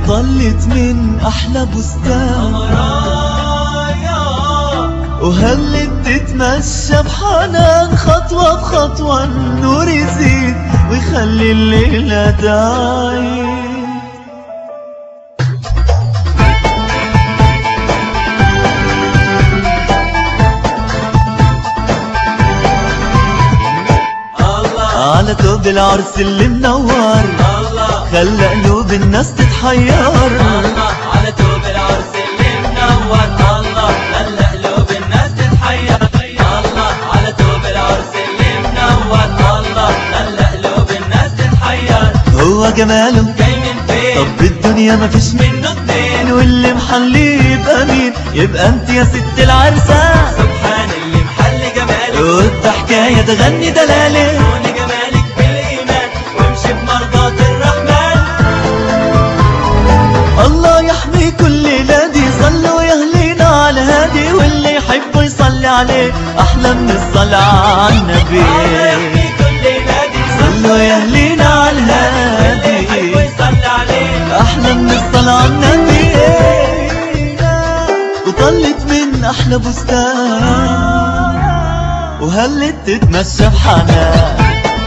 وطلت من أحلى بستان مرايا وهلت تتمشى بحنان خطوة بخطوة النور يزيد ويخلي الليلة تعيد الله على توب العرس اللي منور الله خلى قلوب الناس تتحير الله على توب العرس اللي منور الله خلى قلوب الناس تتحير الله على توب العرس اللي منور الله خلى قلوب الناس تتحير هو جماله جاي من فين طب الدنيا ما فيش منه اتنين واللي محليه يبقى مين يبقى انت يا ست العرسان سبحان اللي محل جمالك وانت حكاية تغني دلالة كون جمالك بالايمان وامشي بمرضات الرحمن الله يحمي كل نادي صلوا يا اهلينا على الهادي واللي يحب يصلي عليه احلى من الصلاة على النبي الله يحمي كل نادي صلوا يا اهلينا على اللي يحب الهادي يصلي عليه احلى من الصلاة على النبي وطلت من احلى بستان وهلت تتمشى بحنان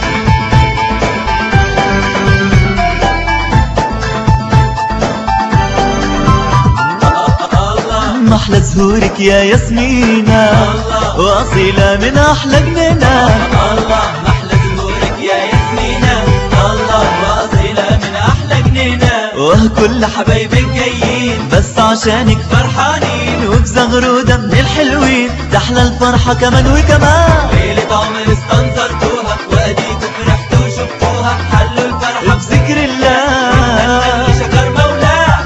الله محلى زهورك يا ياسمينة الله. وأصيلة من أحلى جنينة الله محلى زهورك يا ياسمينة الله وأصيلة من أحلى جنينة وكل حبايب حبايبك جايين بس عشانك فرحانين وبزغرودة من الحلوين تحلى الفرحة كمان وكمان ليلة عمر استنظرتوها وأديكوا فرحتوا وشفتوها حلوا الفرحة بذكر الله اللي شكر مولاه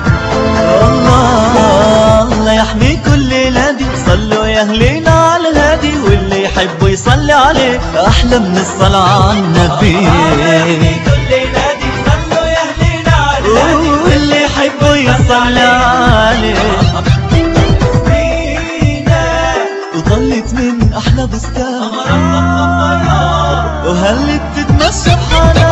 الله الله يحمي كل نادي صلوا يا أهلينا على الهادي واللي يحب يصلي عليه أحلى من الصلاة على النبي يحمي كل نادي صلوا يا أهلنا على الهادي واللي يحب يصلي عليه فينا وطلت من أحلى بستان مرة وهلت تتمشى بحنان